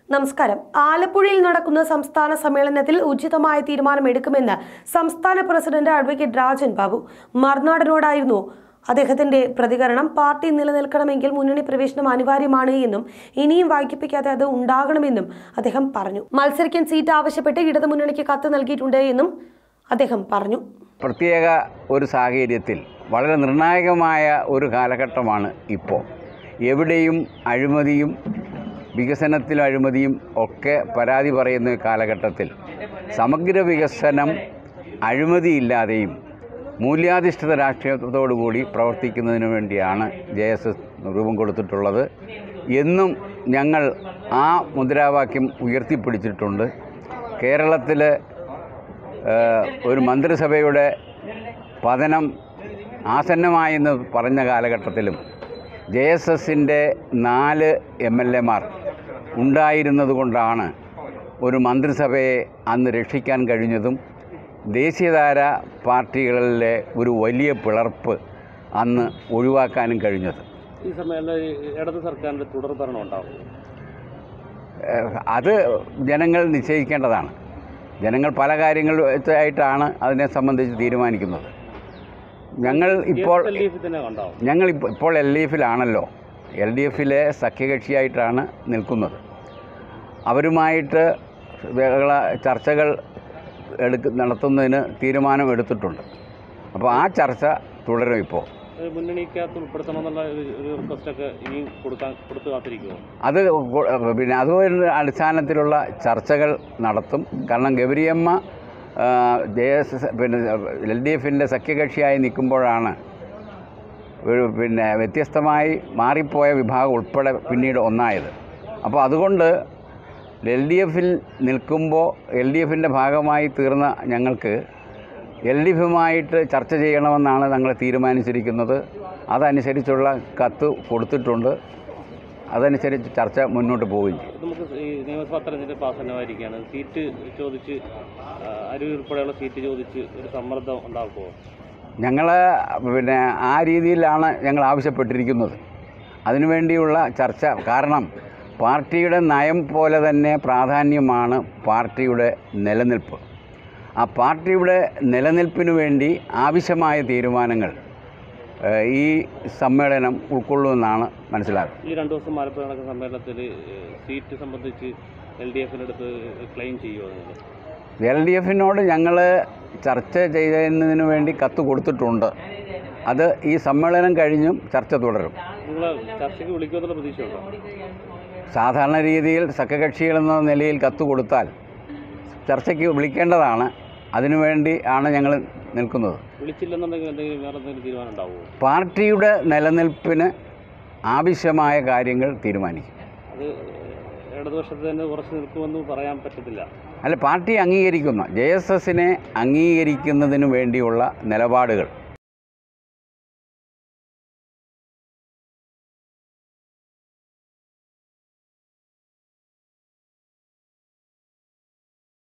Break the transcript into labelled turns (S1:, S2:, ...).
S1: നമസ്കാരം ആലപ്പുഴയിൽ നടക്കുന്ന സംസ്ഥാന സമ്മേളനത്തിൽ ഉചിതമായ തീരുമാനമെടുക്കുമെന്ന് സംസ്ഥാന പ്രസിഡന്റ് അഡ്വക്കേറ്റ് രാജൻ ബാബു മറുനാടനോടായിരുന്നു അദ്ദേഹത്തിന്റെ പ്രതികരണം പാർട്ടി നിലനിൽക്കണമെങ്കിൽ മുന്നണി പ്രവേശനം അനിവാര്യമാണ് എന്നും ഇനിയും വൈകിപ്പിക്കാതെ അത് ഉണ്ടാകണമെന്നും അദ്ദേഹം പറഞ്ഞു മത്സരിക്കാൻ സീറ്റ് ആവശ്യപ്പെട്ട് ഇടതു മുന്നണിക്ക് കത്ത് നൽകിയിട്ടുണ്ട് എന്നും അദ്ദേഹം പറഞ്ഞു
S2: പ്രത്യേക ഒരു സാഹചര്യത്തിൽ വളരെ നിർണായകമായ ഒരു കാലഘട്ടമാണ് ഇപ്പോൾ എവിടെയും അഴിമതിയും വികസനത്തിലും അഴിമതിയും ഒക്കെ പരാതി പറയുന്ന ഈ കാലഘട്ടത്തിൽ സമഗ്ര വികസനം അഴിമതിയില്ലാതെയും മൂല്യാധിഷ്ഠിത രാഷ്ട്രീയത്തോടുകൂടി പ്രവർത്തിക്കുന്നതിന് വേണ്ടിയാണ് ജെ എസ് എസ് രൂപം കൊടുത്തിട്ടുള്ളത് എന്നും ഞങ്ങൾ ആ മുദ്രാവാക്യം ഉയർത്തിപ്പിടിച്ചിട്ടുണ്ട് കേരളത്തിൽ ഒരു മന്ത്രിസഭയുടെ പതനം ആസന്നമായെന്ന് പറഞ്ഞ കാലഘട്ടത്തിലും ജെ എസ് എസിൻ്റെ നാല് എം എൽ എമാർ ഉണ്ടായിരുന്നത് കൊണ്ടാണ് ഒരു മന്ത്രിസഭയെ അന്ന് രക്ഷിക്കാൻ കഴിഞ്ഞതും ദേശീയധാര പാർട്ടികളിലെ ഒരു വലിയ പിളർപ്പ് അന്ന് ഒഴിവാക്കാനും കഴിഞ്ഞത്
S3: ഈ സമ്മേളനം ഇടത് സർക്കാരിൻ്റെ തുടർ ഭരണം ഉണ്ടാവും
S2: ഏഹ് അത് ജനങ്ങൾ നിശ്ചയിക്കേണ്ടതാണ് ജനങ്ങൾ പല കാര്യങ്ങൾ ആയിട്ടാണ് അതിനെ സംബന്ധിച്ച് തീരുമാനിക്കുന്നത് ഞങ്ങൾ ഇപ്പോൾ
S3: എൽ ഡി എഫ് തന്നെ ഉണ്ടാവും
S2: ഞങ്ങൾ ഇപ്പോൾ ഇപ്പോൾ എൽ ഡി എഫിലാണല്ലോ എൽ ഡി എഫിലെ സഖ്യകക്ഷിയായിട്ടാണ് നിൽക്കുന്നത് അവരുമായിട്ട് വേള ചർച്ചകൾ എടുക്ക നടത്തുന്നതിന് തീരുമാനം എടുത്തിട്ടുണ്ട് അപ്പോൾ ആ ചർച്ച തുടരും ഇപ്പോൾ
S3: ഒരു മുന്നണിക്കകത്ത് ഉൾപ്പെടുത്തണമെന്നുള്ള ഒരു ഒരു റിക്വസ്റ്റൊക്കെ ഇനിയും കൊടുക്കാൻ കൊടുത്തു കാത്തിരിക്കുമോ
S2: അത് കൊ- പിന്നെ അതുപോലെ അടിസ്ഥാനത്തിലുള്ള ചർച്ചകൾ നടത്തും കാരണം ഗൗരിയമ്മ ജെ എസ് എസ് പിന്നെ എൽ ഡി എഫിൻ്റെ സഖ്യകക്ഷിയായി നിൽക്കുമ്പോഴാണ് ഒരു പിന്നെ വ്യത്യസ്തമായി മാറിപ്പോയ വിഭാഗം ഉൾപ്പെടെ പിന്നീട് ഒന്നായത് അപ്പോൾ അതുകൊണ്ട് എൽ ഡി എഫിൽ നിൽക്കുമ്പോൾ എൽ ഡി എഫിൻ്റെ ഭാഗമായി തീർന്ന ഞങ്ങൾക്ക് എൽ ഡി എഫുമായിട്ട് ചർച്ച ചെയ്യണമെന്നാണ് ഞങ്ങൾ തീരുമാനിച്ചിരിക്കുന്നത് അതനുസരിച്ചുള്ള കത്ത് കൊടുത്തിട്ടുണ്ട് അതനുസരിച്ച് ചർച്ച മുന്നോട്ട് പോവുകയും ചെയ്യും
S3: നമുക്ക് ഈ നിയമസഭാ തെരഞ്ഞെടുപ്പ് ആസന്നമായിരിക്കുകയാണ് സീറ്റ് ചോദിച്ച് ആ, അരൂർ ഉൾപ്പെടെയുള്ള സീറ്റ് ചോദിച്ച് ഒരു സമ്മർദ്ദം ഉണ്ടാക്കുമോ
S2: ഞങ്ങൾ പിന്നെ ആ രീതിയിലാണ് ഞങ്ങൾ ആവശ്യപ്പെട്ടിരിക്കുന്നത് അതിനുവേണ്ടിയുള്ള ചർച്ച കാരണം പാർട്ടിയുടെ നയം പോലെ തന്നെ പ്രാധാന്യമാണ് പാർട്ടിയുടെ നിലനിൽപ്പ് ആ പാർട്ടിയുടെ നിലനിൽപ്പിനു വേണ്ടി ആവശ്യമായ തീരുമാനങ്ങൾ ഏഹ്, ഈ സമ്മേളനം ഉൾക്കൊള്ളുമെന്നാണ് മനസ്സിലാക്കുന്നത്
S3: ഈ രണ്ട് ദിവസം ആലപ്പുഴ നടക്കുന്ന സമ്മേളനത്തിൽ സീറ്റ് സംബന്ധിച്ച് എൽ ഡി എഫിനടുത്ത് ക്ലെയിം ചെയ്യുമോ നിങ്ങൾ
S2: എൽ ഡി എഫിനോട് ഞങ്ങൾ ചർച്ച ചെയ്യുന്നതിന് വേണ്ടി കത്ത് കൊടുത്തിട്ടുണ്ട് അത് ഈ സമ്മേളനം കഴിഞ്ഞും ചർച്ച തുടരും
S3: നിങ്ങൾ ചർച്ചയ്ക്ക് വിളിക്കുമെന്നുള്ള പ്രതീക്ഷയുണ്ടോ
S2: സാധാരണ രീതിയിൽ സഖ്യകക്ഷികളെന്ന നിലയിൽ കത്ത് കൊടുത്താൽ ചർച്ചയ്ക്ക് വിളിക്കേണ്ടതാണ് അതിനുവേണ്ടി ആണ് ഞങ്ങൾ നിൽക്കുന്നത്
S3: വിളിച്ചില്ലെന്നുണ്ടെങ്കിൽ എന്തെങ്കിലും വേറെ എന്തെങ്കിലും തീരുമാനം ഉണ്ടാവുമോ
S2: പാർട്ടിയുടെ നിലനിൽപ്പിന് ആവശ്യമായ കാര്യങ്ങൾ തീരുമാനിക്കും
S3: അത് ഇടതുപക്ഷത്ത് തന്നെ ഉറച്ചു നിൽക്കുമെന്ന് പറയാൻ പറ്റത്തില്ല
S2: അല്ല പാർട്ടി അംഗീകരിക്കുന്ന ജെ എസ് എസിനെ അംഗീകരിക്കുന്നതിന് വേണ്ടിയുള്ള നിലപാടുകൾ